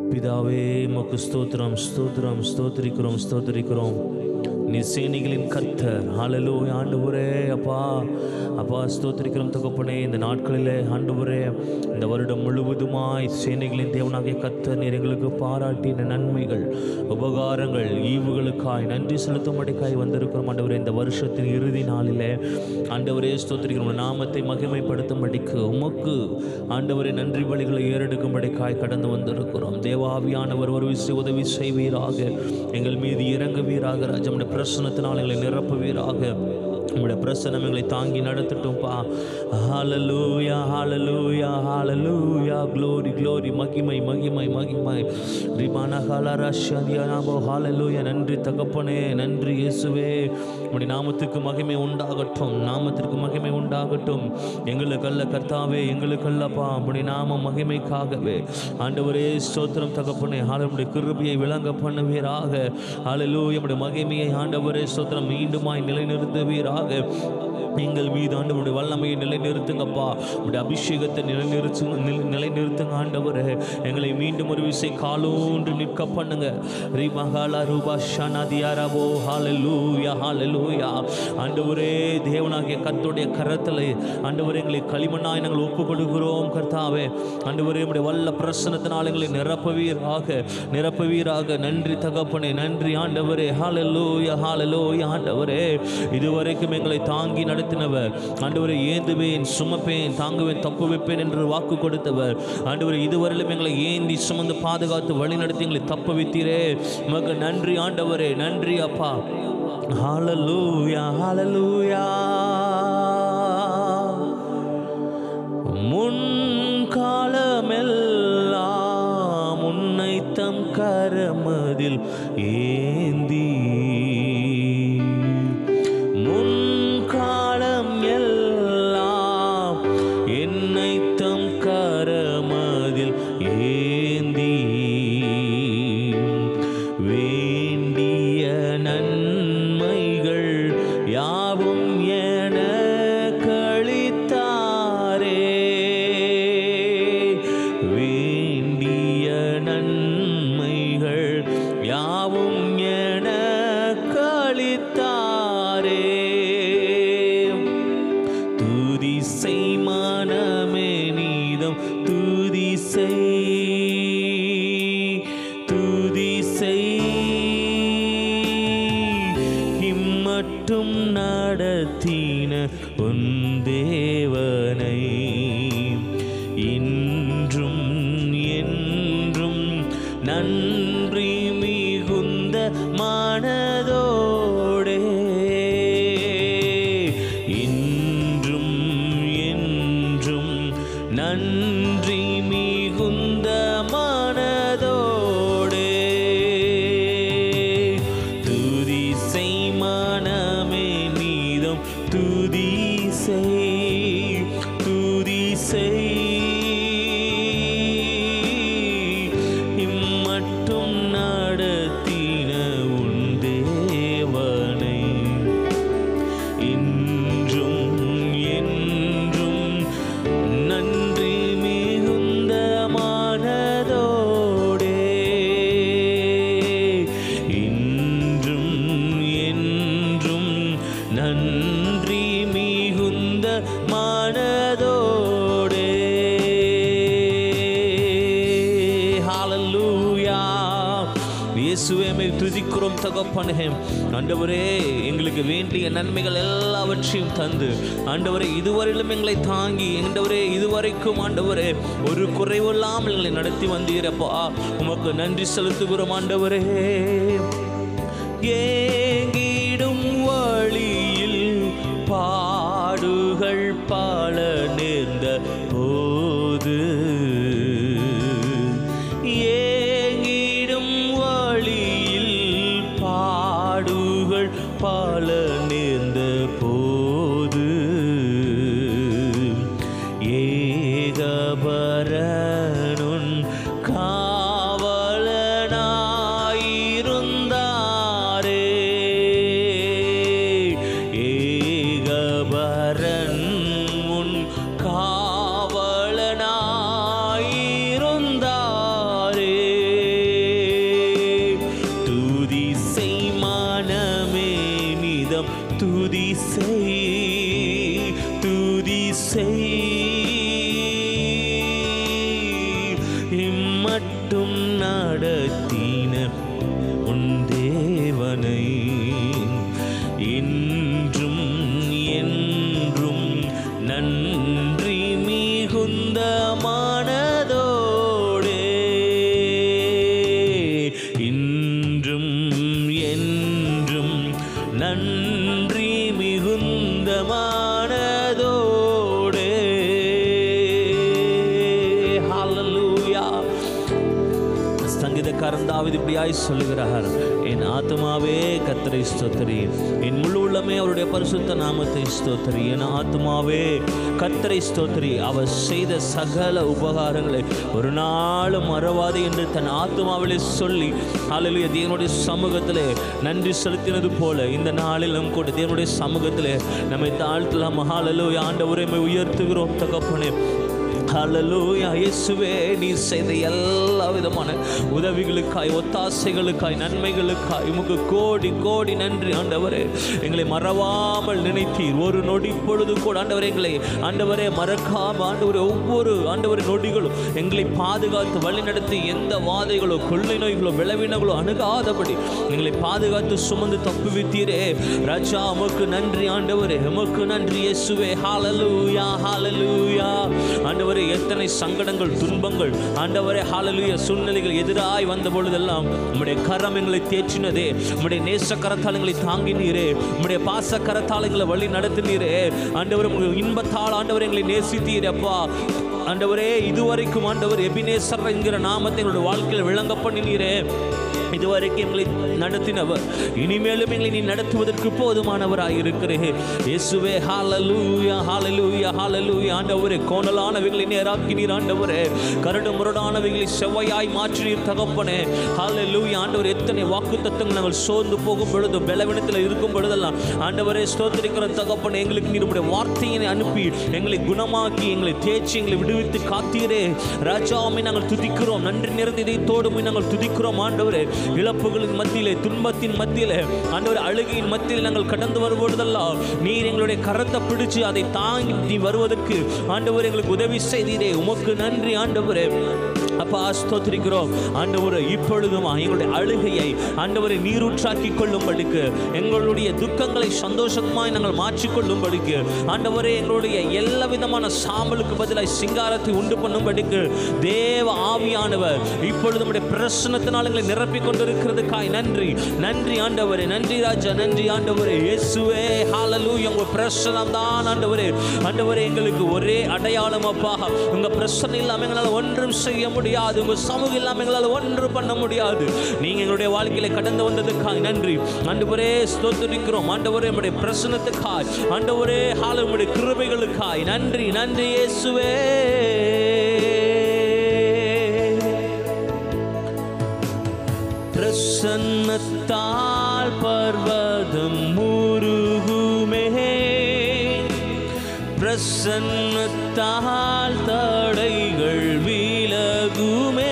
பிதாவே உமக்கு ஸ்தோத்திரம் ஸ்தோத்திரம் ஸ்தோத்திரிக்கிறோம் ஸ்தோத்திரிக்கிறோம் நீ சேனைகளின் கர்த்தர் ஹalleluya ஆண்டவரே அப்பா அப்பா ஸ்தோத்திரிக்கிறோம் தகப்பனே இந்த நாட்களிலே ஆண்டவரே இந்த வருடம் முழுவதுமாய் சேனைகளின் தேவனாகிய கர்த்தர் நீர் எங்களுக்கு பாராட்டின நன்மைகள் உபகாரங்கள் ஈவுகளுக்காய் நன்றி செலுத்தும்படிக்காய் வந்திருக்கிறோம் ஆண்டவரே இந்த வருஷத்தின் இறுதி நாளிலே ஆண்டவரே ஸ்தோத்திரிக்கிறோம் உம்முடைய நாமத்தை மகிமைப்படுத்தும்படிக்கு உமக்கு ஆண்டவரே நன்றி பலிகளை ஏறெடுக்கும்படிக்காய் கடந்து வந்திருக்கிறோம் தேவாவியானவர் ஒரு விசை உதவி செய்வீராக எங்கள் மீது இறங்குவீராக ராஜா உம்முடைய பிரசனத்தினால் எங்களை நிரப்புவீராக உம்முடைய பிரசனம் எங்களை தாங்கி நடத்தட்டும்பா ஹalleluya ஹalleluya ஹalleluya glory glory மகிமை மகிமை மகிமை ரிபானா ஹாலரா ஷந்தியானாபோ ஹalleluya நன்றி தகப்பனே நன்றி இயேசுவே உம்முடைய நாமத்துக்கு மகிமை உண்டாகட்டும் நாமத்திற்கு மகிமை உண்டாகட்டும் எங்களுக்கல்ல கர்த்தாவே எங்களுக்கல்லப்பா உம்முடைய நாம மகிமைக்காகவே ஆண்டவரே ஸ்தோத்திரம் தகப்பனே ஆண்டவருடைய கிருபையை விளங்க பண்ணுவீராக ஹalleluya உம்முடைய மகிமையை ஆண்டவரே ஸ்தோத்திரம் மீண்டுமாய் நிலைநிறுத்துவீராக எங்கள் மீது ஆண்டவருடைய வல்லமையை நிலைநிறுத்துங்கப்பா உடைய அபிஷேகத்தை நிலைநிறுத்து நிலை- நிலைநிறுத்துங்க ஆண்டவரே எங்களை மீண்டும் ஒரு விசை காலூன்று நிற்க பண்ணுங்க ரிமகாலா ரூபா ஷனதியாரபோ ஹalleluya ஹalleluya ஆண்டவரே தேவனாகிய கர்த்தருடைய கரத்தில் ஆண்டவரே எங்களை களிமண்ணாய் நாங்கள் ஒப்பு கொடுக்கிறோம் கர்த்தாவே ஆண்டவரே உடைய வல்ல பிரசனத்தினால் எங்களை நிரப்புவீராக நிரப்புவீராக நன்றி தகப்பனே நன்றி ஆண்டவரே ஹalleluya ஹalleluya ஆண்டவரே இதுவரைக்கும் எங்களை தாங்கி நடத்தினவர் ஆண்டவரை ஏந்துவேன் சுமப்பேன் தாங்குவேன் தப்பு வைப்பேன் என்று வாக்கு கொடுத்தவர் ஆண்டவரை இதுவரையிலும் எங்களை ஏந்தி சுமந்து பாதுகாத்து வழி நடத்தி எங்களை தப்பு வைத்தீரே உமக்கு நன்றி ஆண்டவரே நன்றி அப்பா ஹalleluya ஹalleluya முன்காலமெல்லாம் உன்னை தம் கரமதில் ஏந்தி முன்காலம் எல்லாம் என்னை தம் கரமதில் ஏந்தி வேண்டிய நன்மைகள் யாவும் என கழித்தாரே வேண்டிய நன்மைகள் யாவும் என கழித்தாரே துதி செய் மனமே நீதம் துதி செய் துதி செய் இம்மட்டும் நடத்தின உன் தேவனை இன்றும் என்றும் நன்றி மிகுந்த மனதோடே இன்றும் என்றும் நன்றி மிகுந்த மனதோடே துதி செய் மனமே நீதம் துதி செய் துதி செய் இம்மட்டும் நடத்தின உன் தேவனை இன்றும் என்றும் நன்றி மிகுந்த மனதோடே இன்றும் என்றும் நன்றி மிகுந்த மனதோடே ஹalleluya இயேசுவே மை துதிக்கிறோம் தகப்பனே ஆண்டவரே எங்களுக்கு வேண்டிய நன்மைகள் எல்லாவற்றையும் தந்து ஆண்டவரே இதுவரையிலும் எங்களை தாங்கி ஆண்டவரே இதுவரைக்கும் ஆண்டவரே ஒரு குறைவில்லாமல் எங்களை நடத்தி வந்தீரப்பா உமக்கு நன்றி செலுத்துகிறோம் ஆண்டவரே ஏங்கிடும் வழியில் பாடுகள் பல நேர்ந்த போது ஏங்கிடும் வழியில் பாடுகள் பல நேர்ந்த போது ஏகபரனுன் காவலனாயிருந்தாரே ஏகபரன் முன் காவலனாயிருந்தாரே செய் இம்மட்டும் நடத்தின உன் தேவனை இன்றும் என்றும் நன்றி மிகுந்த மனதோடே இன்றும் என்றும் நன்றி மிகுந்த மனதோடே ஹalleluya சங்கீதக்காரன் தாவீது இப்படியாய் சொல்லுகிறார் என் ஆத்மாவே கத்தரை ஸ்தோத்திரி என் முழு உள்ளமே அவருடைய பரிசுத்த நாமத்தை ஸ்தோத்திரி என் ஆத்மாவே கத்தரை ஸ்தோத்திரி அவர் செய்த சகல உபகாரங்களை ஒரு நாளும் மறவாது என்று தன் ஆத்மாவிலே சொல்லி அல்லது தேவனுடைய சமூகத்திலே நன்றி செலுத்தினது போல இந்த நாளிலும் கூட தேவனுடைய சமூகத்திலே நம்மை தாழ்த்தலாம் மகாலலோ ஆண்ட உரிமை உயர்த்துகிறோம் தகப்பனே ஹalleluya இயேசுவே நீ செய்த எல்லா விதமான உதவிகளுக்காய் ஒத்தாசைகளுக்காய் நன்மைகளுக்காய் உமக்கு கோடி கோடி நன்றி ஆண்டவரே எங்களை மறவாமல் நினைத்தீர் ஒரு நொடி பொழுது கூட ஆண்டவரே எங்களை ஆண்டவரே மறக்காம ஆண்டவரே ஒவ்வொரு ஆண்டவரே நொடிகளும் எங்களை பாதுகாத்து வழிநடத்தி எந்த வாதைகளோ கொள்ளை நோய்களோ விளைவினங்களோ அணுகாதபடி எங்களை பாதுகாத்து சுமந்து தப்புவித்தீரே ராஜா உமக்கு நன்றி ஆண்டவரே உமக்கு நன்றி இயேசுவே ஹalleluya ஹalleluya ஆண்டவரே எத்தனை சங்கடங்கள் துன்பங்கள் ஆண்டவரே ஹalleluya சூழ்நிலைகள் எதிராய் வந்த பொழுதெல்லாம் உம்முடைய கரம் எங்களை தேற்றினதே உம்முடைய நேச கரத்தால் எங்களை தாங்கினீரே உம்முடைய பாச கரத்தால் எங்களை வழி நடத்தினீரே ஆண்டவர் உங்கள் இன்பத்தால் ஆண்டவர் எங்களை நேசித்தீர் அப்பா ஆண்டவரே இதுவரைக்கும் ஆண்டவர் எபினேசர் என்கிற நாமத்தை எங்களுடைய வாழ்க்கையில் விளங்க பண்ணினீரே இதுவரைக்கும் எங்களை நடத்தினவர் இனிமேலும் எங்களை நீ நடத்துவதற்கு போதுமானவராய் இருக்கிறேன் இயேசுவே ஹalleluya ஹalleluya ஹalleluya ஆண்டவரே கோணலானவைகளை நேராக்கினீர் ஆண்டவரே கரடு முரடானவைகளை செவ்வையாய் மாற்றினீர் தகப்பனே ஹalleluya ஆண்டவர் எத்தனை வாக்குத்தத்தங்கள் நாங்கள் சோர்ந்து போகும் பொழுது பலவீனத்தில் இருக்கும் பொழுதெல்லாம் ஆண்டவரே ஸ்தோத்திரிக்கிற தகப்பனே எங்களுக்கு நீர் உம்முடைய வார்த்தையினை அனுப்பி எங்களை குணமாக்கி எங்களை தேய்ச்சி எங்களை விடுவித்து காத்தீரே ராஜாவை நாங்கள் துதிக்கிறோம் நன்றி நிறைந்த இதயத்தோடு உம்மை நாங்கள் துதிக்கிறோம் ஆண்டவரே இழப்புகளின் மத்தியிலே துன்பத்தின் மத்தியிலே ஆண்டவர் அழுகையின் மத்தியில் நாங்கள் கடந்து வரும்பொழுதெல்லாம் நீர் எங்களுடைய கரத்தை பிடிச்சு அதை தாங்கி வருவதற்கு ஆண்டவர் எங்களுக்கு உதவி செய்தீரே உமக்கு நன்றி ஆண்டவரே அப்பா ஸ்தோத்திரிக்கிறோம் ஆண்டவரே இப்பொழுதும் எங்களுடைய அழுகையை ஆண்டவரை நீரூற்றாக்கி கொள்ளும்படிக்கு எங்களுடைய துக்கங்களை சந்தோஷமாய் நாங்கள் மாற்றிக்கொள்ளும்படிக்கு ஆண்டவரே எங்களுடைய எல்லா விதமான சாம்பலுக்கு பதிலாய் சிங்காரத்தை உண்டு பண்ணும்படிக்கு தேவ ஆவியானவர் இப்பொழுது நம்முடைய பிரசனத்தினால் எங்களை நிரப்பிக் கொண்டிருக்கிறதுக்காய் நன்றி நன்றி ஆண்டவரே நன்றி ராஜா நன்றி ஆண்டவரே இயேசுவே ஹalleluya உங்க பிரசனம் தான் ஆண்டவரே ஆண்டவரே எங்களுக்கு ஒரே அடையாளம் அப்பா உங்க பிரசனம் இல்லாம எங்களால் ஒன்றும் செய்ய முடியாது உங்க சமூகம் இல்லாம எங்களால் ஒன்றும் பண்ண முடியாது நீங்க எங்களுடைய வாழ்க்கையில கடந்து வந்ததுக்காய் நன்றி ஆண்டவரே ஸ்தோத்திரிக்கிறோம் ஆண்டவரே உம்முடைய பிரசனத்துக்காய் ஆண்டவரே ஹால உம்முடைய கிருபைகளுக்காய் நன்றி நன்றி இயேசுவே பிரசன்னத்தால் பர்வதம் முருகுமே பிரசன்னத்தால் தடைகள் விலகுமே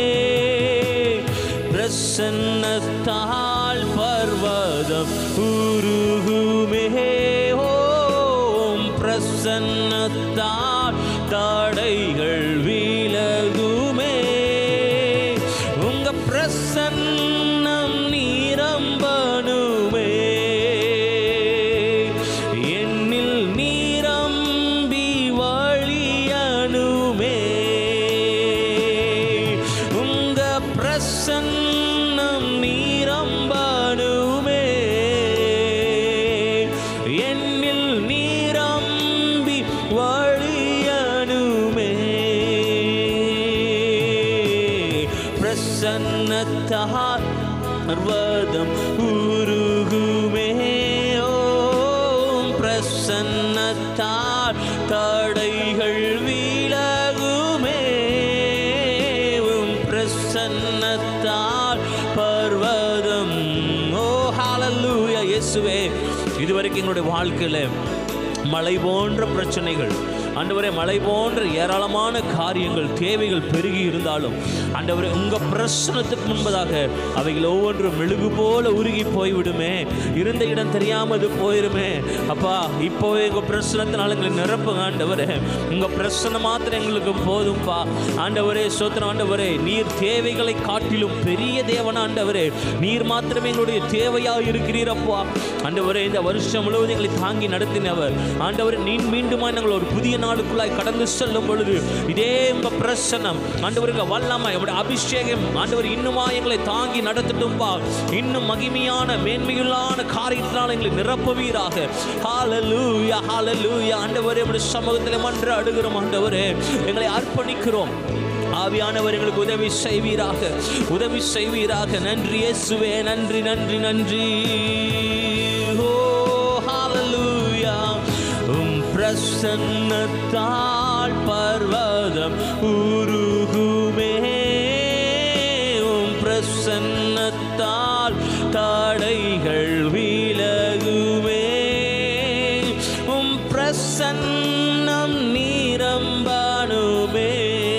பிரசன்னத்தால் பர்வதம் உருகுமே ஓம் பிரசன்னத்தால் தடைகள் விலகுமே உங்க பிரசன்னம் நீரம்பனுமே என்னில் நீரம்பி வழியனுமே உங்க பிரசன்னம் நீரம்பனுமே என்னில் நீரம்பி வழியனுமே பிரசன்னத்தால் பர்வதம் உருகுமே ஓம் பிரசன்னத்தால் தடைகள் விலகுமே உம் பிரசன்னத்தால் பர்வதம் ஓ ஹalleluya இயேசுவே இதுவரைக்கும் எங்களுடைய வாழ்க்கையில மலை போன்ற பிரச்சனைகள் ஆண்டவரே மலை போன்ற ஏராளமான காரியங்கள் தேவைகள் பெருகி இருந்தாலும் ஆண்டவரே உங்க பிரசனத்துக்கு முன்பதாக அவைகள் ஒவ்வொன்றும் மெழுகு போல உருகி போய்விடுமே இருந்த இடம் தெரியாம அது போயிருமே அப்பா இப்போவே உங்க பிரசனத்தினால எங்களை நிரப்புங்க ஆண்டவரே உங்க பிரசனம் மாத்திரம் எங்களுக்கு போதும்பா ஆண்டவரே சோத்திரம் ஆண்டவரே நீர் தேவைகளை காட்டிலும் பெரிய தேவன் ஆண்டவரே நீர் மாத்திரமே எங்களுடைய தேவையா இருக்கிறீரப்பா ஆண்டவரே இந்த வருஷம் முழுவதும் எங்களை தாங்கி நடத்தினவர் ஆண்டவரே நீ மீண்டுமா நாங்கள் ஒரு புதிய நாளுக்குள்ளாய் கடந்து செல்லும் பொழுது இதே உங்க பிரசனம் ஆண்டவருக்கு வல்லமை உங்களுடைய அபிஷேகம் ஆண்டவர் இன்னுமா எங்களை தாங்கி நடத்தட்டும்பா இன்னும் மகிமையான மேன்மையுள்ளான காரியத்தினால் எங்களை நிரப்புவீராக ஹalleluya ஹalleluya ஆண்டவரே உடைய சமூகத்தில் மன்ற அடுகிறோம் ஆண்டவரே எங்களை அர்ப்பணிக்கிறோம் ஆவியானவர் எங்களுக்கு உதவி செய்வீராக உதவி செய்வீராக நன்றி இயேசுவே நன்றி நன்றி நன்றி ஓ ஹalleluya உம் பிரசன்னத்தால் பர்வதம் உருகுமே உம் பிரசன்னத்தால் தடைகள் விலகுமே உம் பிரசன்னம் நீரம்பானுமே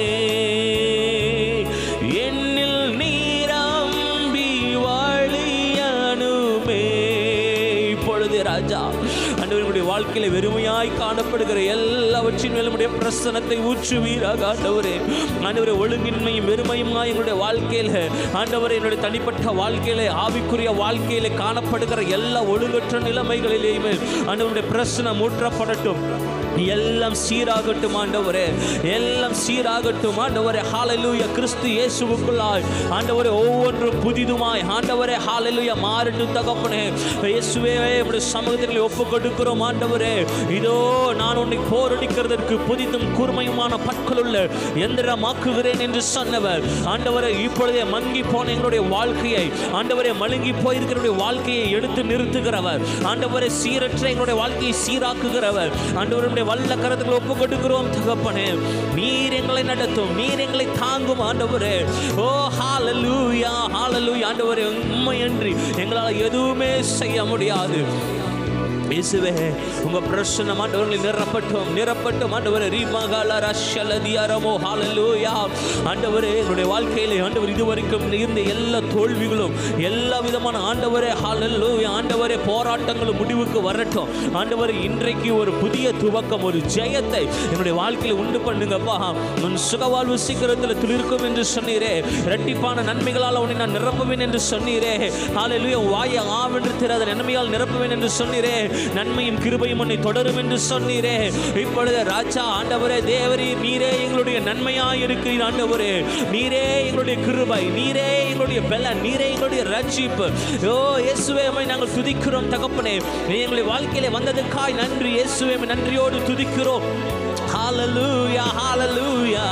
என்னில் நீரம்பி வழியனுமே இப்பொழுது ராஜா ஆண்டவருடைய வாழ்க்கையில வெறுமையாய் காணப்படுகிற எல்லாவற்றின் மேலும் உடைய பிரசனத்தை ஊற்றுவீராக ஆண்டவரே ஆண்டவரே ஒழுங்கின்மையும் வெறுமையுமாய் எங்களுடைய வாழ்க்கையில ஆண்டவரே என்னுடைய தனிப்பட்ட வாழ்க்கையில ஆவிக்குரிய வாழ்க்கையில காணப்படுகிற எல்லா ஒழுங்கற்ற நிலைமைகளிலேயுமே ஆண்டவருடைய பிரசனம் ஊற்றப்படட்டும் எல்லாம் சீராகட்டும் ஆண்டவரே எல்லாம் சீராகட்டும் ஆண்டவரே ஹalleluya கிறிஸ்து இயேசுவுக்குள்ளாய் ஆண்டவரே ஒவ்வொன்றும் புதிதுமாய் ஆண்டவரே ஹalleluya மாறட்டும் தகப்பனே இயேசுவே உம்முடைய சமூகத்தில் ஒப்பு கொடுக்கிறோம் ஆண்டவரே இதோ நான் உன்னை போரடிக்கிறதற்கு புதிதும் கூர்மையுமான பற்களுள்ள எந்திரமாக்குகிறேன் என்று சொன்னவர் ஆண்டவரே இப்பொழுதே மங்கி போன எங்களுடைய வாழ்க்கையை ஆண்டவரே மழுங்கி போயிருக்கிற வாழ்க்கையை எடுத்து நிறுத்துகிறவர் ஆண்டவரே சீரற்ற எங்களுடைய வாழ்க்கையை சீராக்குகிறவர் ஆண்டவருடைய வல்ல கரத்துக்களை ஒப்பு கொடுக்கிறோம் தகப்பனே நீர் எங்களை நடத்தும் நீர் எங்களை தாங்கும் ஆண்டவரே ஓ ஹalleluya ஹalleluya ஆண்டவரே உண்மையன்றி எங்களால் எதுவுமே செய்ய முடியாது இயேசுவே உங்க பிரசன்னம் ஆண்டவர்களை நிரப்பட்டும் நிரப்பட்டும் ஆண்டவரே ரீமகால ரஷல தியாரமோ ஹalleluya ஆண்டவரே என்னுடைய வாழ்க்கையிலே ஆண்டவர் இதுவரைக்கும் இருந்த எல்லா தோல்விகளும் எல்லா விதமான ஆண்டவரே ஹalleluya ஆண்டவரே போராட்டங்களும் முடிவுக்கு வரட்டும் ஆண்டவரே இன்றைக்கு ஒரு புதிய துவக்கம் ஒரு ஜெயத்தை என்னுடைய வாழ்க்கையில உண்டு பண்ணுங்கப்பா உன் சுகவாழ்வு சீக்கிரத்தில் துளிர்க்கும் என்று சொன்னீரே இரட்டிப்பான நன்மைகளால் உன்னை நான் நிரப்புவேன் என்று சொன்னீரே ஹalleluya வாயை ஆவென்று தெரியாத நன்மையால் நிரப்புவேன் என்று சொன்னீரே நன்மையும் கிருபையும் உன்னை தொடரும் என்று சொன்னீரே இப்பொழுது ராஜா ஆண்டவரே தேவரே நீரே எங்களுடைய நன்மையாய் இருக்கிறீர் ஆண்டவரே நீரே எங்களுடைய கிருபை நீரே எங்களுடைய பலன் நீரே எங்களுடைய ரட்சிப்பு ஓ இயேசுவே உம்மை நாங்கள் துதிக்கிறோம் தகப்பனே நீ எங்களுடைய வாழ்க்கையிலே வந்ததுக்காய் நன்றி இயேசுவே உம்மை நன்றியோடு துதிக்கிறோம் ஹalleluya ஹalleluya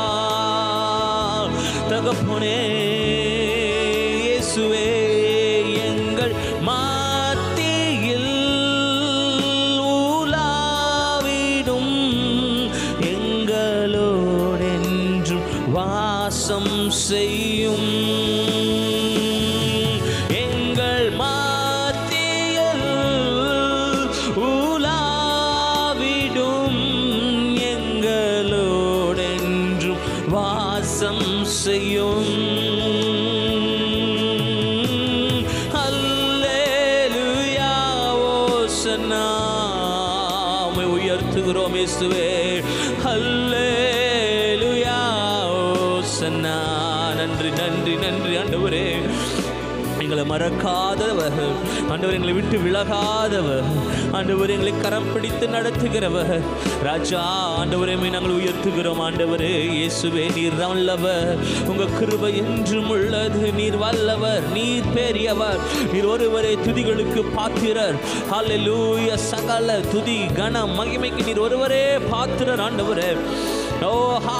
தகப்பனே இயேசுவே எங்கள் மாத்தியில் உலாவிடும் எங்களோடென்றும் வாசம் செய்யும் எங்கள் மாத்தியில் உலாவிடும் எங்களோடென்றும் வாசம் செய்யும் அல்லேலூயா ஓசன்னா உம்மை உயர்த்துகிறோம் இயேசுவே அல்லேலூயா ஓசன்னா நன்றி நன்றி நன்றி ஆண்டவரே எங்களை மறக்காதவர் ஆண்டவர் எங்களை விட்டு விலகாதவர் ஆண்டவர் எங்களை கரம் பிடித்து நடத்துகிறவர் ராஜா ஆண்டவரே உம்மை நாங்கள் உயர்த்துகிறோம் ஆண்டவரே இயேசுவே நீர் வல்லவர் உங்க கிருபை என்றும் உள்ளது நீர் வல்லவர் நீர் பெரியவர் நீர் ஒருவரே துதிகளுக்கு பாத்திரர் ஹalleluya சகல துதி கன மகிமைக்கு நீர் ஒருவரே பாத்திரர் ஆண்டவரே ஓ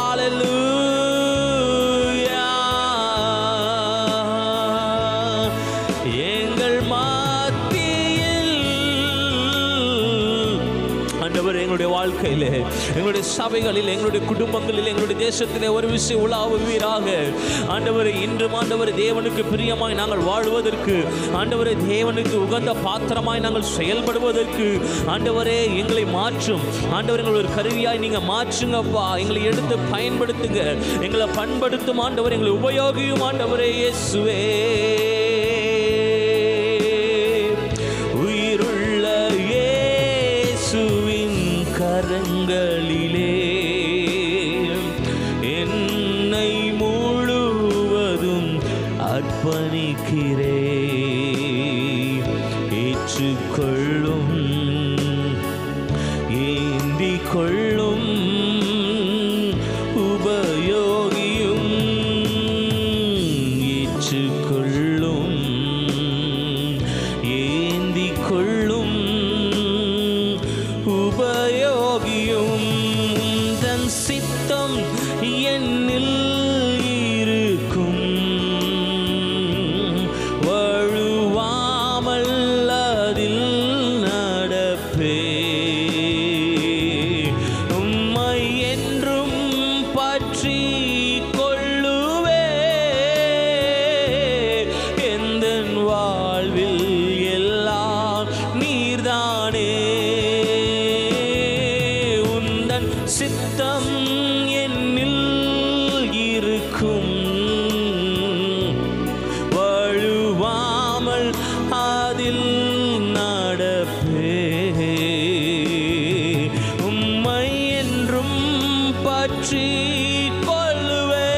ஹalleluya எங்கள் மாத்தியில் ஆண்டவர் எங்களுடைய வாழ்க்கை வாழ்க்கையிலே எங்களுடைய சபைகளில் எங்களுடைய குடும்பங்களில் எங்களுடைய தேசத்திலே ஒரு விஷயம் உலாவுவீராக ஆண்டவரை இன்றும் ஆண்டவர் தேவனுக்கு பிரியமாய் நாங்கள் வாழ்வதற்கு ஆண்டவரே தேவனுக்கு உகந்த பாத்திரமாய் நாங்கள் செயல்படுவதற்கு ஆண்டவரே எங்களை மாற்றும் ஆண்டவர் எங்களை ஒரு கருவியாய் நீங்க மாற்றுங்கப்பா எங்களை எடுத்து பயன்படுத்துங்க எங்களை பண்படுத்தும் ஆண்டவர் எங்களை உபயோகியும் ஆண்டவரே இயேசுவே உயிருள்ள இயேசுவின் கரங்களிலே என்னை முழுவதும் அர்ப்பணிக்கிறே ஏற்றுக்கொள்ளும் ஏந்தி கொள்ளும் உபயோகியும் ஏற்றுக்கொள்ளும் ஏந்தி கொள்ளும் உபயோகியும் தன் சித்தம் என்னில் இருக்கும் வழுவாமல் அதில் நடப்பே உம்மை என்றும் பற்றி கொள்ளுவே எந்த வாழ்வில் எல்லாம் நீர்தானே உந்தன் சித்தம் என்னில் இருக்கும் வழுவாமல் அதில் நடப்பே உம்மை என்றும் பற்றி கொள்ளுவே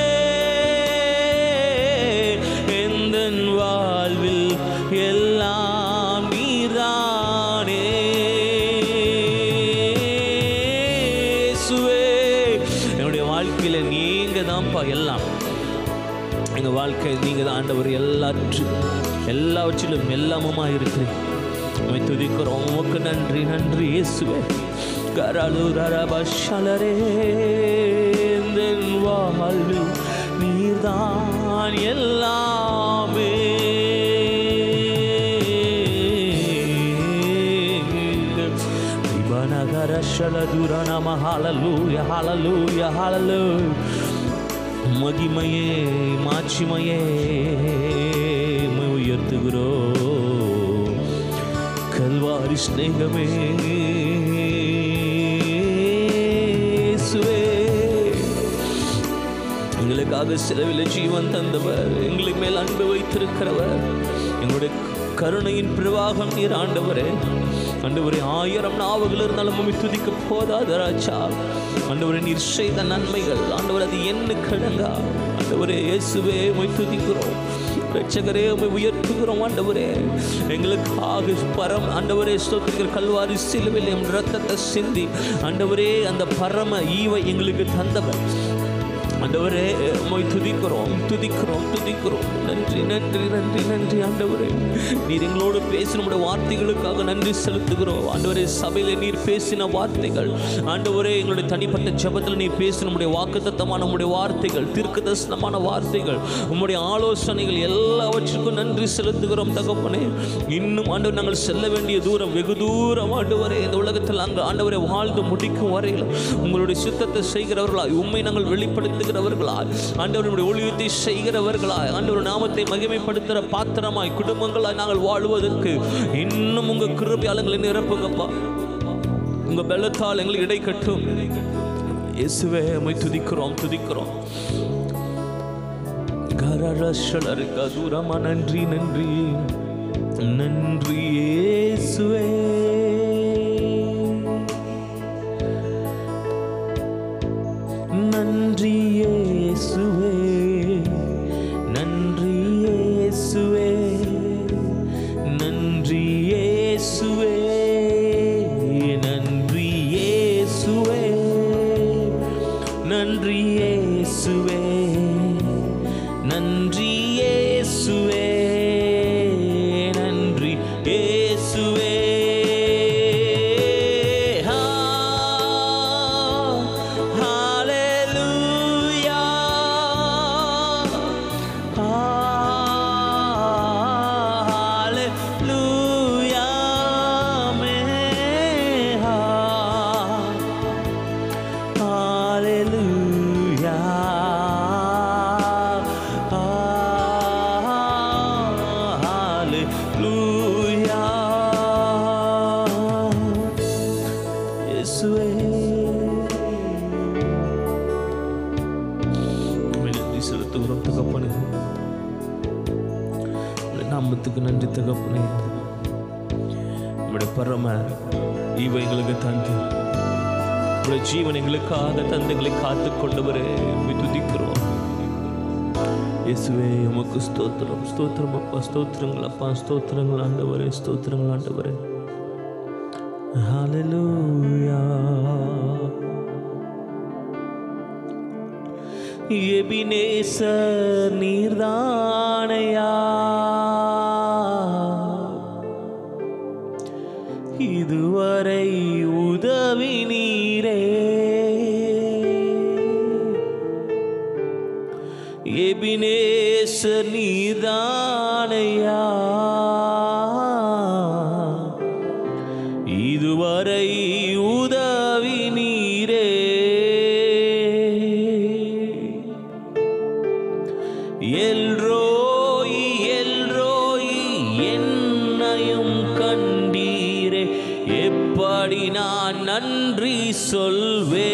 எந்த வாழ்வில் எல்லாம் நீர்தானே இயேசுவே என்னுடைய வாழ்க்கையில நீங்க தான்ப்பா எல்லாம் எங்கள் வாழ்க்கை நீங்கள் தான் ஆண்டவர் எல்லாற்றும் எல்லாவற்றிலும் எல்லாமுமாக இருக்கிறீங்க உண்மை துதிக்கிறோம் உமக்கு நன்றி நன்றி இயேசுவே கரலுரபஷலரே வாழ்வில் நீர்தான் எல்லாமே நகரஷலதுர நம ஹalleluya ஹalleluya ஹalleluya மகிமையே மாட்சிமையே உம்மை உயர்த்துகிறோ கல்வாரி ஸ்நேகமே இயேசுவே எங்களுக்காக சிலவில் ஜீவன் தந்தவர் எங்களுக்கு மேல் அன்பு வைத்திருக்கிறவர் எங்களுடைய கருணையின் பிரவாகம் நீர் ஆண்டவரே ஆண்டவரே ஆயிரம் நாவுகள் இருந்தாலும் உம்மை துதிக்க போதாது ராஜா ஆண்டவரே நீர் செய்த நன்மைகள் ஆண்டவர் அது என்ன கிழங்கா ஆண்டவரே இயேசுவே உம்மை துதிக்கிறோம் ரட்சகரே உம்மை உயர்த்துகிறோம் ஆண்டவரே எங்களுக்காக பரம் ஆண்டவரே ஸ்தோத்திரிக்கிற கல்வாரி சிலுவையில் எம் ரத்தத்தை சிந்தி ஆண்டவரே அந்த பரம ஈவை எங்களுக்கு தந்தவர் ஆண்டவரே உம்மை துதிக்கிறோம் துதிக்கிறோம் துதிக்கிறோம் நன்றி நன்றி நன்றி நன்றி ஆண்டவரே நீர் எங்களோடு பேசின நம்முடைய வார்த்தைகளுக்காக நன்றி செலுத்துகிறோம் ஆண்டவரே சபையில நீர் பேசின வார்த்தைகள் ஆண்டவரே எங்களுடைய தனிப்பட்ட ஜெபத்தில் நீர் பேசின நம்முடைய வாக்குத்தத்தமான நம்முடைய வார்த்தைகள் தீர்க்க தரிசனமான வார்த்தைகள் உம்முடைய ஆலோசனைகள் எல்லாவற்றுக்கும் நன்றி செலுத்துகிறோம் தகப்பனே இன்னும் ஆண்டவர் நாங்கள் செல்ல வேண்டிய தூரம் வெகு தூரம் ஆண்டவரே இந்த உலகத்தில் அங்கு ஆண்டவரை வாழ்ந்து முடிக்கும் வரையில் உங்களுடைய சுத்தத்தை செய்கிறவர்களாய் உண்மை நாங்கள் வெளிப்படுத்துகிறவர்களாய் ஆண்டவருடைய ஒளியத்தை செய்கிறவர்களாய் ஆண்டவர் நாமத்தை மகிமைப்படுத்துகிற பாத்திரமாய் குடும்பங்களாய் நாங்கள் வாழ்வதற்கு இன்னும் உங்க கிருபியாளங்களை நிரப்புங்கப்பா உங்க பலத்தால் எங்களை இடை கட்டும் இயேசுவே உம்மை துதிக்கிறோம் துதிக்கிறோம் கரரஷலருக்கா தூரமா நன்றி நன்றி நன்றி இயேசுவே நன்றி இயேசுவே நன்றி இயேசுவே நன்றி இயேசுவே நன்றி இயேசுவே நன்றி இயேசுவே நன்றி இயேசுவே நன்றி இயேசுவே ஹா ஹalleluya ஹalleluya மே ஹா ஹalleluya ஹalleluya இயேசுவே உம்மை நன்றி செலுத்துகிறோம் தகப்பனே உம்முடைய நாமத்துக்கு நன்றி தகப்பனே உம்முடைய பரம ஈவ எங்களுக்கு தந்து உம்முடைய ஜீவன் எங்களுக்காக தந்தைகளை காத்து கொண்டவரே உம்மை துதிக்கிறோம் இயேசுவே உமக்கு ஸ்தோத்திரம் ஸ்தோத்திரம் அப்பா ஸ்தோத்திரங்கள் அப்பா ஸ்தோத்திரங்கள் ஆண்டவரே ஸ்தோத்திரங்கள் ஆண்டவரே ஹalleluya எபினேசர் நீர்தானையா இதுவரை உதவி நீரே எபினேசர் நீர்தானையா இதுவரை உதவி நீரே எல்ரோயி எல்ரோயி என்னையும் கண்டீரே எப்படி நான் நன்றி சொல்வே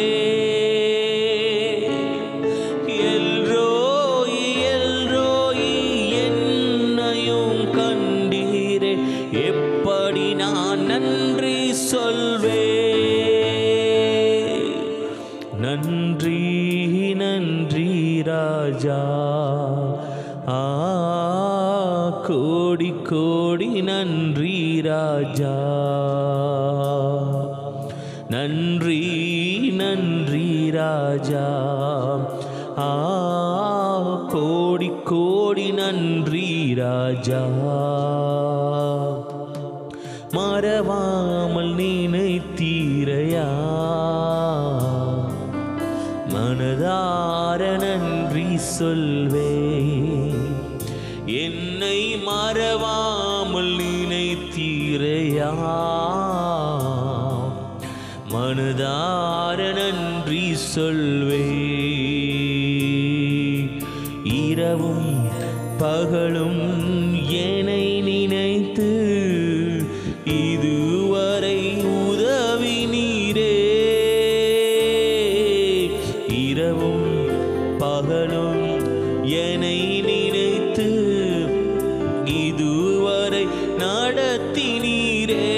எல்ரோயி எல்ரோயி என்னையும் கண்டீரே எப்படி நான் நன்றி சொல்வே நன்றி நன்றி ராஜா ஆ கோடி கோடி நன்றி ராஜா நன்றி நன்றி ராஜா ஆ கோடி கோடி நன்றி ராஜா மறவாமல் நினைத்தீரையா மனதார நன்றி சொல்வே என்னை மறவாமல் நினைத்தீரையா மனதார நன்றி சொல்வே இரவும் பகலும் என்னை நினைத்து இதுவரை உதவி நீரே இரவும் பகலும் என்னை நினைத்து இதுவரை நடத்தினீரே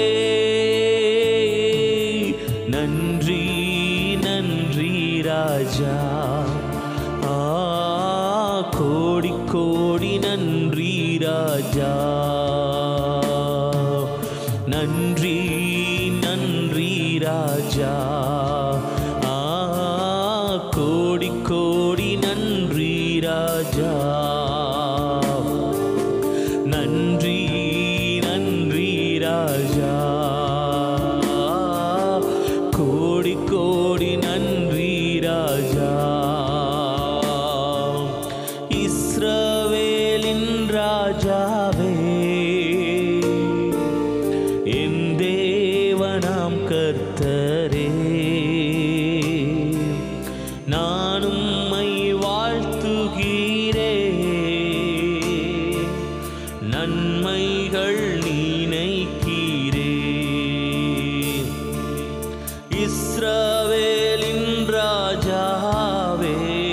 நன்றி நன்றி ராஜா ஆ கோடி கோடி நன்றி ராஜா நன்றி நன்றி ராஜா ஆ கோடி கோடி நன்றி ராஜா நன்றி நன்றி ராஜா கோடி கோடி நன்றி ராஜா இஸ்ரவேலின் ராஜாவே என் தேவனாம் கர்த்தரே நான் உம்மை வாழ்த்துகிறே நன்மைகள் நினைக்கிறே இஸ்ரவேலின் ராஜாவே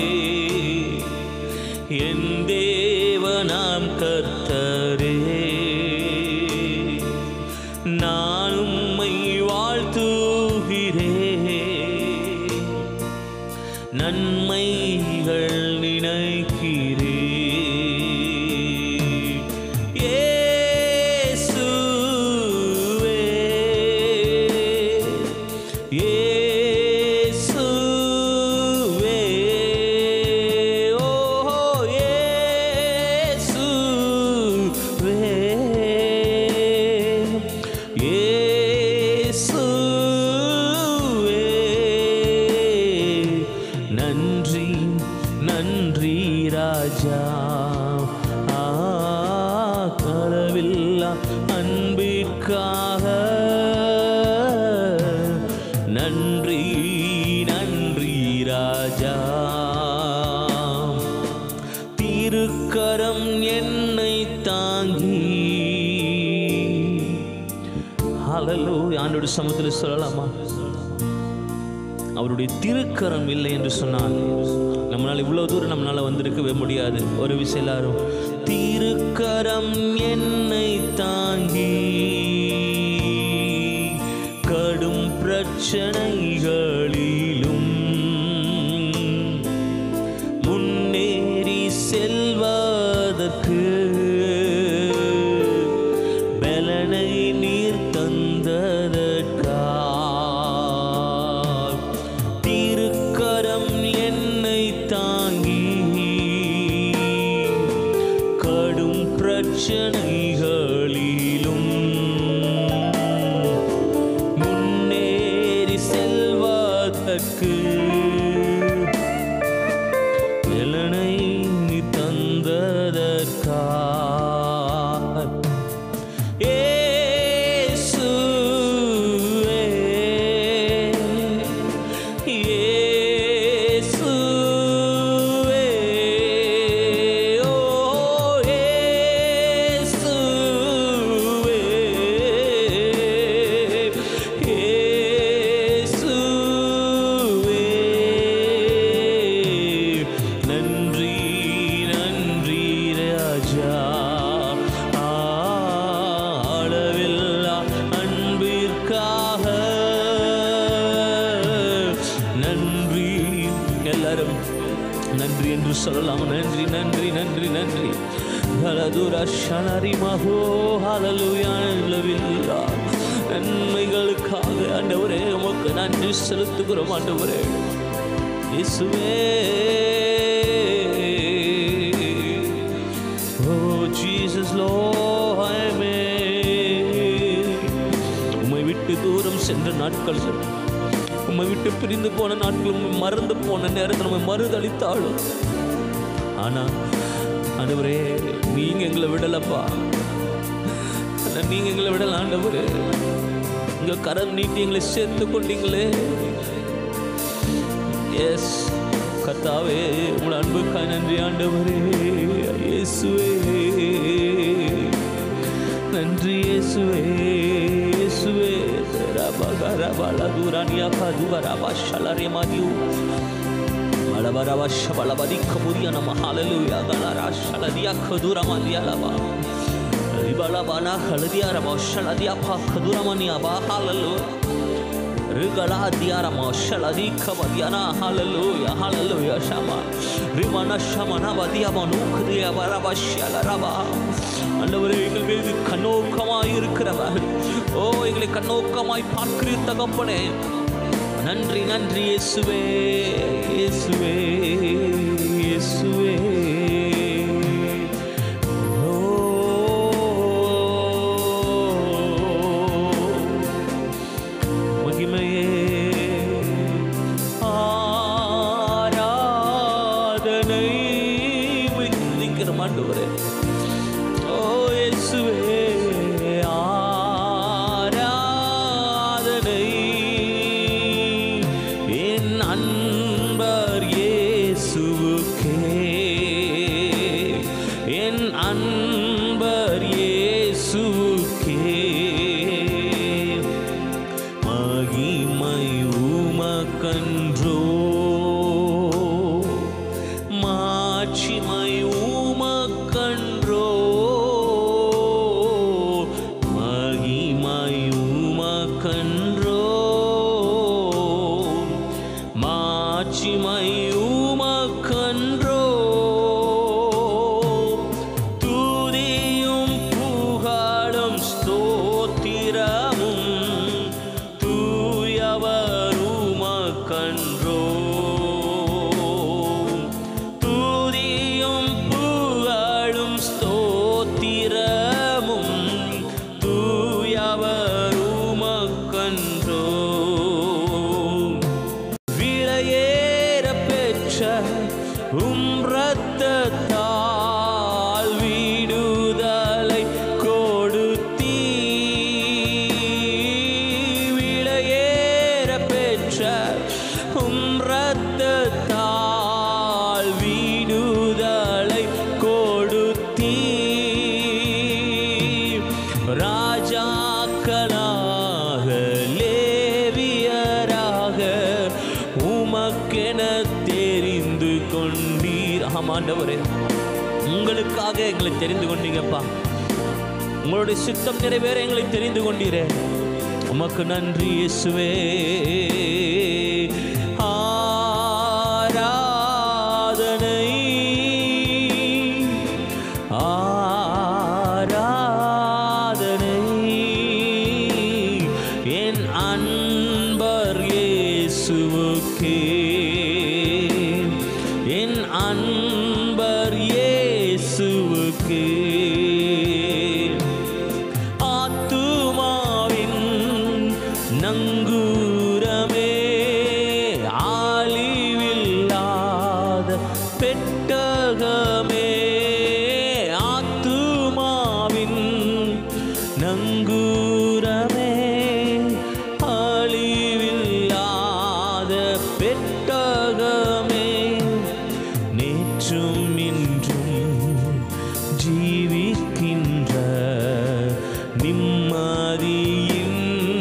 என் தேவனாம் கர்த்தரே நான் உம்மை வாழ்த்துகிறே நன்மைகள் நினைக்கிறே இயேசுவே இயேசுவே ஓ இயேசுவே இயேசுவே நன்றி நன்றி ராஜா ஆண்டோட சமூகத்தில் சொல்லலாமா அவருடைய திருக்கரம் இல்லை என்று சொன்னால் நம்மளால் இவ்வளோ தூரம் நம்மளால் வந்திருக்கவே முடியாது ஒரு விஷயம் எல்லாரும் திருக்கரம் என்னை தாங்கி கடும் பிரச்சனைகளிலும் முன்னேறி செல்வதற்கு பலனை நீர் தந்ததற்கா திருக்கரம் என்னை தாங்கி கடும் பிரச்சனைகளிலும் முன்னேறி செல்வதற்கு பலனை நீ தந்ததற்கா இயேசுவே, இயேசுவே, ஓ இயேசுவே, இயேசுவே. நன்றி நன்றி ராஜா அளவில்லா அன்பிற்காக நன்றி எல்லாரும் நன்றி என்று சொல்லலாம் நன்றி நன்றி நன்றி நன்றி ஹலதுர ஷனரி மகோ ஹலலுயா அளவில்லா நன்மைகளுக்காக ஆண்டவரே உமக்கு நன்றி செலுத்துகிறோம் ஆண்டவரே இயேசுவே Oh Jesus Lord ஆமென். உம்மை விட்டு தூரம் சென்ற நாட்கள் உம்மை விட்டு பிரிந்து போன நாட்கள் உம்மை மறந்து போன நேரத்தில் உம்மை மறுதளித்தாலும் ஆனா ஆண்டவரே நீங்க எங்களை விடலப்பா ஆனா நீங்க எங்களை விடல ஆண்டவரே உங்க கரம் நீட்டி எங்களை சேர்த்து கொண்டீங்களே எஸ் கர்த்தாவே உங்கள் அன்புக்காய் நன்றி ஆண்டவரே இயேசுவே நன்றி இயேசுவே இயேசுவே ரபா ரபா லதுரானியா கதுவா ரபா ஷலரே மாதியூ மலபரவா ஷபலபதி கமுரியா நம ஹalleluya கலரா ஷலதியா கதுரா மந்தியா லபா ரிபலபனா ஹலதியா ரபா ஷலதியா பா கதுரா மனியா பா ஹalleluya ரிகலா தியாரமா ஷலதி கவதியானா ஹalleluya ஹalleluya ஷமா ரிமன ஷமன வதியமா நூக்திய வரபா ஷலரபா ஆண்டவரே எங்கள் மீது கண்ணோக்கமாய் இருக்கிறவர் ஓ எங்களை கண்ணோக்கமாய் பார்க்கிறீர் தகப்பனே நன்றி நன்றி இயேசுவே இயேசுவே இயேசுவே ஓ மகிமையே ஆராதனை நிற்கிற மாண்டவரே ஓ இயேசுவே ஆராதனை என் அன்பர் இயேசுவுக்கே என் அன்பர் இயேசுவுக்கே மகிமை உமக்கன்றோ மாட்சிமை உமக்கன்றோ மகிமை உமக்கன்றோ மாட்சிமை உமக்கன்றோ துதியும் புகழும் ஸ்தோத்திரமும் தூயவர் உமக்கன்றோ துதியும் புகழும் ஸ்தோத்திரமும் தூயவர் உமக்கன்றோ விலையேற பெற்ற உம் இரத்தத்தால் விடுதலை கொடுத்தீ விலையேற பெற்ற உம் இரத்தத்தால் விடுதலை கொடுத்தீ ராஜாக்களாக உமக்கென தெரிந்து கொண்டீர் ஆமாண்டவரே உங்களுக்காக எங்களை தெரிந்து கொண்டீங்கப்பா உங்களுடைய சித்தம் நிறைவேற எங்களை தெரிந்து கொண்டீரே உமக்கு நன்றி இயேசுவே ஆராதனை ஆராதனை என் அன்பர் இயேசுவுக்கே என் அன்பர் இயேசுவுக்கே ஆத்துமாவின் நங்கூரமே ஆலிவில்லாத பெட்டகமே ஆத்துமாவின் நங்கூரமே அழிவில்லாத பெட்டகமே நேற்றும் இன்றும் ஜீவிக்கின்ற நிம்மதியின்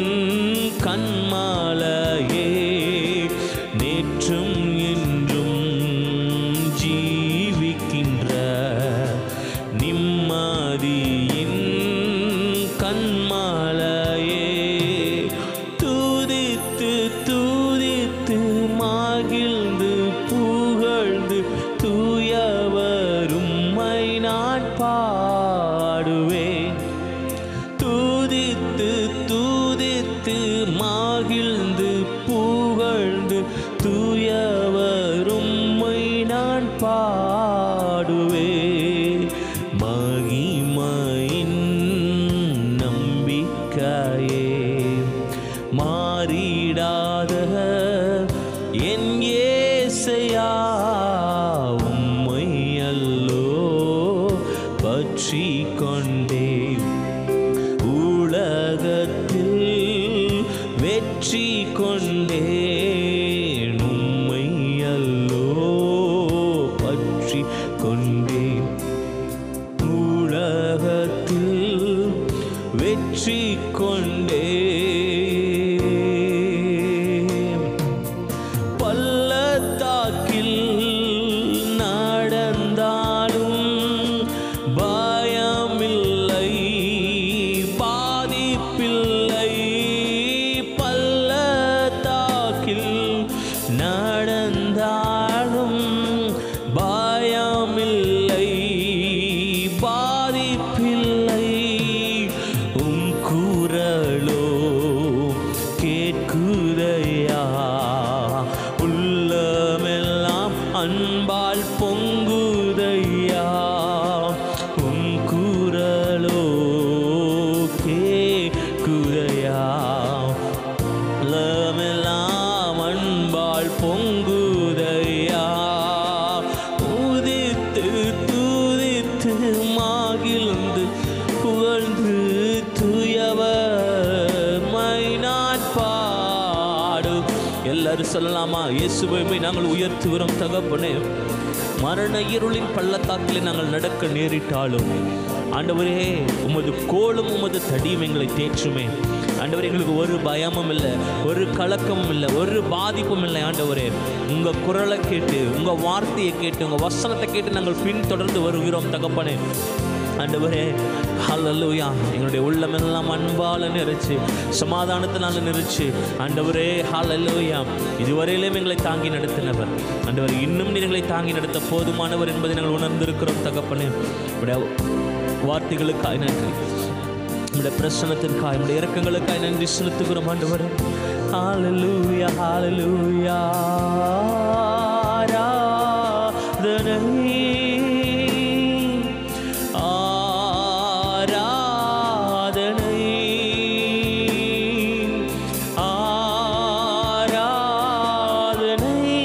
கண்மாலையே நேற்றும் இன்றும் ஜீவிக்கின்ற நிம்மதியின் கண்மாலையே தூதித்து தூதித்து மகிழ்ந்து புகழ்ந்து தூயவரும் நான் பாடுவேன் தூதித்து தூதித்து மகிழ்ந்து புகழ்ந்து தூயவரும் நான் பாடுவேன் மகிமையின் நம்பிக்கையே மாறிடாத என் ஏசையா உம்மை அல்லோ பற்றி கொண்டேன் உலகத்தில் வெற்றி கொண்டேன் உம்மை அல்லோ பற்றி கொண்டேன் உலகத்தில் வெற்றி கொண்டேன் பள்ளத்தாக்கில் நடந்தாலும் பயமில்லை பாதிப்பில்லை பள்ளத்தாக்கில் நடந்தாலும் பயமில்லை பாதிப்பில்லை உம் குரலோ கேட்குதையா உள்ளமெல்லாம் அன்பால் பொங்குதையா உம் குரலோ கேட்குதையா உள்ளமெல்லாம் அன்பால் பொங்குதையா உதித்து தூதித்து மாகிழ்ந்து புகழ்ந்து தூயவர் மைனாட் பாடு எல்லாரும் சொல்லலாமா இயேசுவை நாங்கள் உயர்த்துகிறோம் தகப்பனே மரண இருளின் பள்ளத்தாக்கிலே நாங்கள் நடக்க நேரிட்டாலும் ஆண்டவரே உமது கோலும் உமது தடியும் எங்களை தேற்றுமே ஆண்டவரே எங்களுக்கு ஒரு பயமும் இல்லை ஒரு கலக்கமும் இல்லை ஒரு பாதிப்பும் இல்லை ஆண்டவரே உங்கள் குரலை கேட்டு உங்கள் வார்த்தையை கேட்டு உங்கள் வசனத்தை கேட்டு நாங்கள் பின்தொடர்ந்து வருகிறோம் தகப்பனே ஆண்டவரே ஹalleluya எங்களுடைய உள்ளமெல்லாம் அன்பால நிறைச்சு சமாதானத்தினால நிறைச்சு ஆண்டவரே ஹalleluya இதுவரையிலும் எங்களை தாங்கி நடத்தினவர் ஆண்டவர் இன்னும் நீர் எங்களை தாங்கி நடத்த போதுமானவர் என்பதை நாங்கள் உணர்ந்திருக்கிறோம் தகப்பனே உடைய வார்த்தைகளுக்காய் நன்றி உடைய பிரசனத்திற்காய் உடைய இறக்கங்களுக்காய் நன்றி செலுத்துகிறோம் ஆண்டவரே ஹalleluya ஹalleluya ஆராதனை ஆராதனை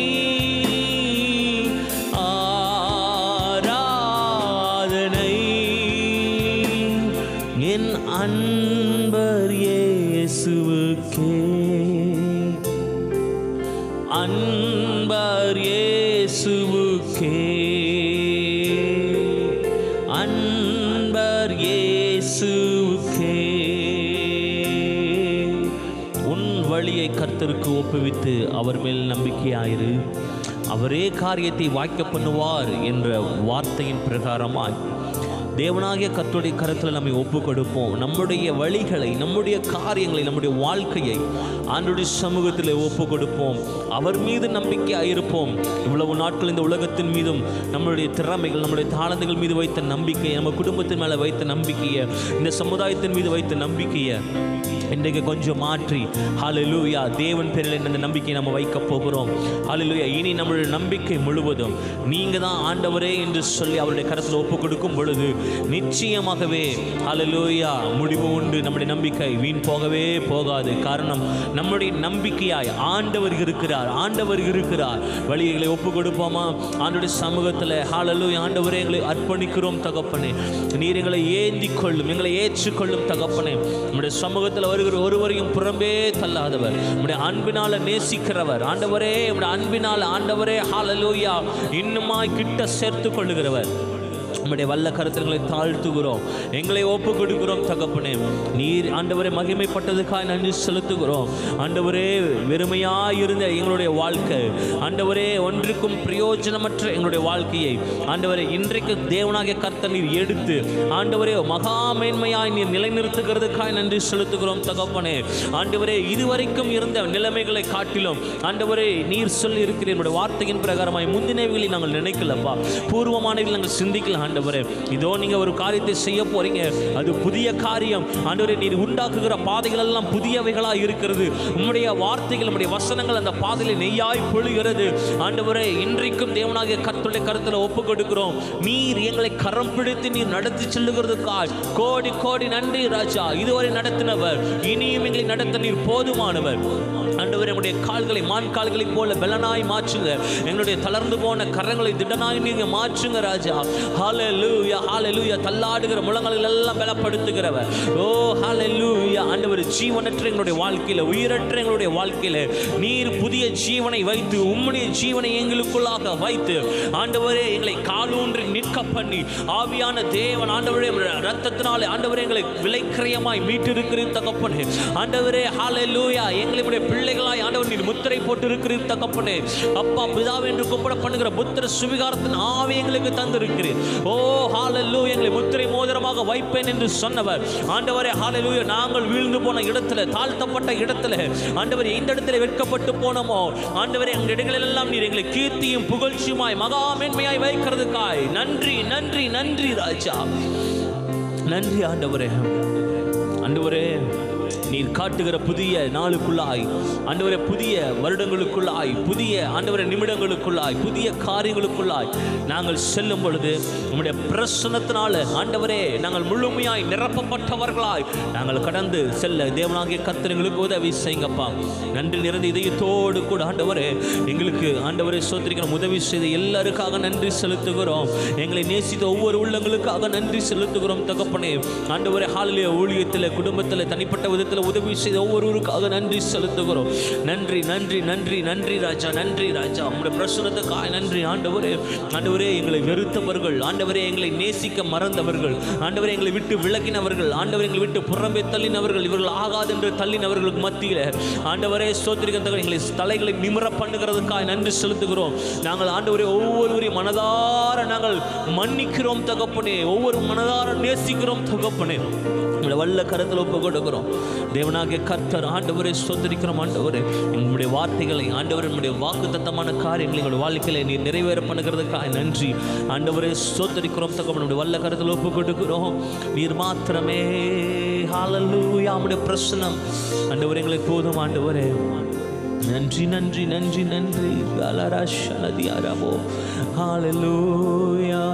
ஆராதனை என் அன்பர் இயேசுவுக்கே அன்பர் இயேசுவுக்கே அன்பர் இயேசுவுக்கே உன் வழியை கர்த்தர் கர்த்தருக்கு ஒப்புவித்து அவர் மேல் நம்பிக்கையாயிரு அவரே காரியத்தை வாய்க்க பண்ணுவார் என்ற வார்த்தையின் பிரகாரமாய் தேவனாகிய கர்த்தருடைய கரத்தில் நம்மை ஒப்பு கொடுப்போம் நம்முடைய வழிகளை நம்முடைய காரியங்களை நம்முடைய வாழ்க்கையை ஆண்டுடைய சமூகத்தில் ஒப்பு கொடுப்போம் அவர் மீது நம்பிக்கையாக இருப்போம் இவ்வளவு நாட்கள் இந்த உலகத்தின் மீதும் நம்மளுடைய திறமைகள் நம்முடைய தாளந்துகள் மீது வைத்த நம்பிக்கையை நம்ம குடும்பத்தின் மேலே வைத்த நம்பிக்கையை இந்த சமுதாயத்தின் மீது வைத்த நம்பிக்கையை இன்றைக்கு கொஞ்சம் மாற்றி ஹalleluya தேவன் பேரில் இந்த நம்பிக்கை நம்ம வைக்க போகிறோம் ஹalleluya இனி நம்மளுடைய நம்பிக்கை முழுவதும் நீங்க தான் ஆண்டவரே என்று சொல்லி அவருடைய கரத்தில் ஒப்பு கொடுக்கும் பொழுது நிச்சயமாகவே ஹalleluya முடிவு உண்டு நம்முடைய நம்பிக்கை வீண் போகவே போகாது காரணம் நம்முடைய நம்பிக்கையாய் ஆண்டவர் இருக்கிறார் ஆண்டவர் இருக்கிறார் வழிகளை ஒப்பு கொடுப்போமா ஆண்டுடைய சமூகத்தில் ஹalleluya ஆண்டவரே எங்களை அர்ப்பணிக்கிறோம் தகப்பனே நீர் எங்களை ஏந்தி கொள்ளும் எங்களை ஏற்றுக்கொள்ளும் தகப்பனே நம்முடைய சமூகத்தில் வருகிற ஒருவரையும் புறம்பே தள்ளாதவர் நம்முடைய அன்பினால நேசிக்கிறவர் ஆண்டவரே நம்முடைய அன்பினால் ஆண்டவரே ஹalleluya இன்னுமாய் கிட்ட சேர்த்து கொள்ளுகிறவர் நம்முடைய வல்ல கருத்துக்களை தாழ்த்துகிறோம் எங்களை ஒப்பு கொடுக்கிறோம் தகப்பனே நீர் ஆண்டவரே மகிமைப்பட்டதுக்காக நன்றி செலுத்துகிறோம் ஆண்டவரே வெறுமையாய் இருந்த எங்களுடைய வாழ்க்கை ஆண்டவரே ஒன்றுக்கும் பிரயோஜனமற்ற எங்களுடைய வாழ்க்கையை ஆண்டவரே இன்றைக்கு தேவனாகிய கர்த்தர் நீர் எடுத்து ஆண்டவரே மகா மேன்மையாய் நீர் நிலைநிறுத்துகிறதுக்காக நன்றி செலுத்துகிறோம் தகப்பனே ஆண்டவரே இதுவரைக்கும் இருந்த நிலைமைகளை காட்டிலும் ஆண்டவரே நீர் சொல்லி இருக்கிற என்னுடைய வார்த்தையின் பிரகாரமாய் முந்தினவைகளை நாங்கள் நினைக்கலப்பா பூர்வமானவைகளை நாங்கள் சிந்திக்கல ஆண்டவரே இதோ நீங்க ஒரு காரியத்தை செய்ய போறீங்க அது புதிய காரியம் ஆண்டவரே நீர் உண்டாக்குகிற பாதைகள் எல்லாம் புதியவைகளா இருக்கிறது உம்முடைய வார்த்தைகள் உம்முடைய வசனங்கள் அந்த பாதையில நெய்யாய் பொழுகிறது ஆண்டவரே இன்றைக்கும் தேவனாகிய கர்த்தருடைய கருத்துல ஒப்பு கொடுக்கிறோம் நீர் எங்களை கரம் பிடித்து நீர் நடத்தி செல்லுகிறதுக்காய் கோடி கோடி நன்றி ராஜா இதுவரை நடத்தினவர் இனியும் எங்களை நடத்த நீர் போதுமானவர் ஆண்டவர் எங்களுடைய கால்களை மான் கால்களைப் போல பலனாய் மாற்றுங்க எங்களுடைய தளர்ந்து போன கரங்களை திடனாய் நீங்க மாற்றுங்க ராஜா ஹalleluya ஹalleluya தள்ளாடுகிற முழங்கல்கள் எல்லாம் பலப்படுத்துகிறவர் ஓ ஹalleluya ஆண்டவர் ஜீவனற்ற எங்களுடைய வாழ்க்கையில உயிரற்ற எங்களுடைய வாழ்க்கையில நீர் புதிய ஜீவனை வைத்து உம்முடைய ஜீவனை எங்களுக்குள்ளாக வைத்து ஆண்டவரே எங்களை காலூன்றி நிற்க பண்ணி ஆவியான தேவன் ஆண்டவரே உம்முடைய ரத்தத்தினாலே ஆண்டவரே எங்களை விலைக்கிரயமாய் மீட்டிருக்கிறீர் தகப்பனே ஆண்டவரே ஹalleluya எங்களுடைய பிள்ளைகளாய் ஆண்டவர் நீர் முத்திரை போட்டு இருக்கிறீர் தகப்பனே அப்பா பிதாவே என்று கூப்பிட பண்ணுகிற புத்திர சுவிகாரத்தின் ஆவி எங்களுக்கு தந்திருக்கிறீர் ஓ ஹalleluya எங்களை முத்திரை மோதிரமாக வைப்பேன் என்று சொன்னவர் ஆண்டவரே ஹalleluya நாங்கள் வீழ்ந்து போன இடத்துல தாழ்த்தப்பட்ட இடத்துல ஆண்டவர் எந்த இடத்துல வெட்கப்பட்டு போனோமோ ஆண்டவரே எங்கள் இடங்களெல்லாம் நீர் எங்களை கீர்த்தியும் புகழ்ச்சியுமாய் மகா மேன்மையாய் வைக்கிறதுக்காய் நன்றி நன்றி நன்றி ராஜா நன்றி ஆண்டவரே ஆண்டவரே நீர் காட்டுகிற புதிய நாளுக்குள்ளாய் ஆண்டவரே புதிய வருடங்களுக்குள்ளாய் புதிய ஆண்டவரே நிமிடங்களுக்குள்ளாய் புதிய காரியங்களுக்குள்ளாய் நாங்கள் செல்லும் பொழுது உம்முடைய பிரசனத்தினால ஆண்டவரே நாங்கள் முழுமையாய் நிரப்பப்பட்டவர்களாய் நாங்கள் கடந்து செல்ல தேவனாகிய கர்த்தர் எங்களுக்கு உதவி செய்யுங்கப்பா நன்றி நிறைந்த இதயத்தோடு கூட ஆண்டவரே எங்களுக்கு ஆண்டவரே சோத்திரிக்கிற உதவி செய்த எல்லாருக்காக நன்றி செலுத்துகிறோம் எங்களை நேசித்த ஒவ்வொரு உள்ளங்களுக்காக நன்றி செலுத்துகிறோம் தகப்பனே ஆண்டவரே ஹாலிலே ஊழியத்தில் குடும்பத்தில் தனிப்பட்ட விதத்தில் உதவி செய்த ஒவ்வொருவருக்காக நன்றி செலுத்துகிறோம் நன்றி நன்றி நன்றி நன்றி ராஜா நன்றி ராஜா உங்களுடைய பிரசுரத்துக்காக நன்றி ஆண்டவரே ஆண்டவரே எங்களை வெறுத்தவர்கள் ஆண்டவரே எங்களை நேசிக்க மறந்தவர்கள் ஆண்டவரே எங்களை விட்டு விலகினவர்கள் ஆண்டவரை எங்களை விட்டு புறம்பே தள்ளினவர்கள் இவர்கள் ஆகாது என்று தள்ளினவர்களுக்கு மத்தியில் ஆண்டவரே சோத்திரிகத்தவர் எங்களை தலைகளை நிமிர பண்ணுகிறதுக்காக நன்றி செலுத்துகிறோம் நாங்கள் ஆண்டவரே ஒவ்வொருவரையும் மனதார நாங்கள் மன்னிக்கிறோம் தகப்பனே ஒவ்வொரு மனதார நேசிக்கிறோம் தகப்பனே உங்களை வல்ல கருத்தில் ஒப்பு கொடுக்கிறோம் தேவனாகிய கர்த்தர் ஆண்டவரை சொந்தரிக்கிறோம் ஆண்டவரே எங்களுடைய வார்த்தைகளை ஆண்டவர் நம்முடைய வாக்கு தத்தமான காரியங்களை எங்களுடைய வாழ்க்கையில நீ நிறைவேற பண்ணுகிறதுக்காக நன்றி ஆண்டவரை சொந்தரிக்கிறோம் தகவல் நம்முடைய வல்ல கருத்தில் ஒப்பு கொடுக்கிறோம் நீர் மாத்திரமே ஹalleluya நம்முடைய பிரசனம் ஆண்டவர் எங்களை போதும் ஆண்டவரே நன்றி நன்றி நன்றி நன்றி கலராஷனதி அரபோ ஹalleluya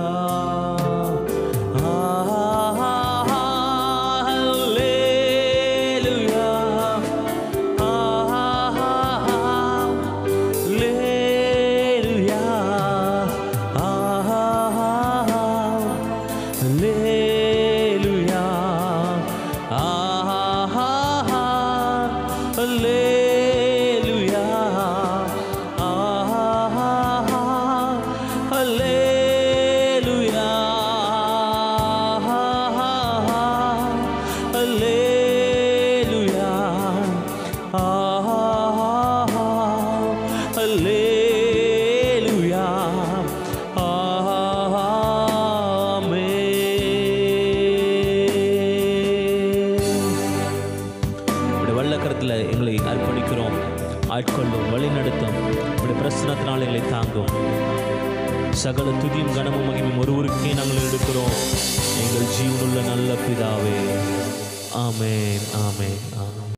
Hallelujah. கரத்தில் எங்களை அர்ப்பணிக்கிறோம் ஆட்கொள்ளும் வழிநடத்தும் இப்படி பிரசனத்தினால் எங்களை தாங்கும் சகல துதியும் கனமும் மகிமையும் ஒருவருக்கே நாங்கள் எடுக்கிறோம் எங்கள் ஜீவனுள்ள நல்ல பிதாவே ஆமென் ஆமென் ஆமென்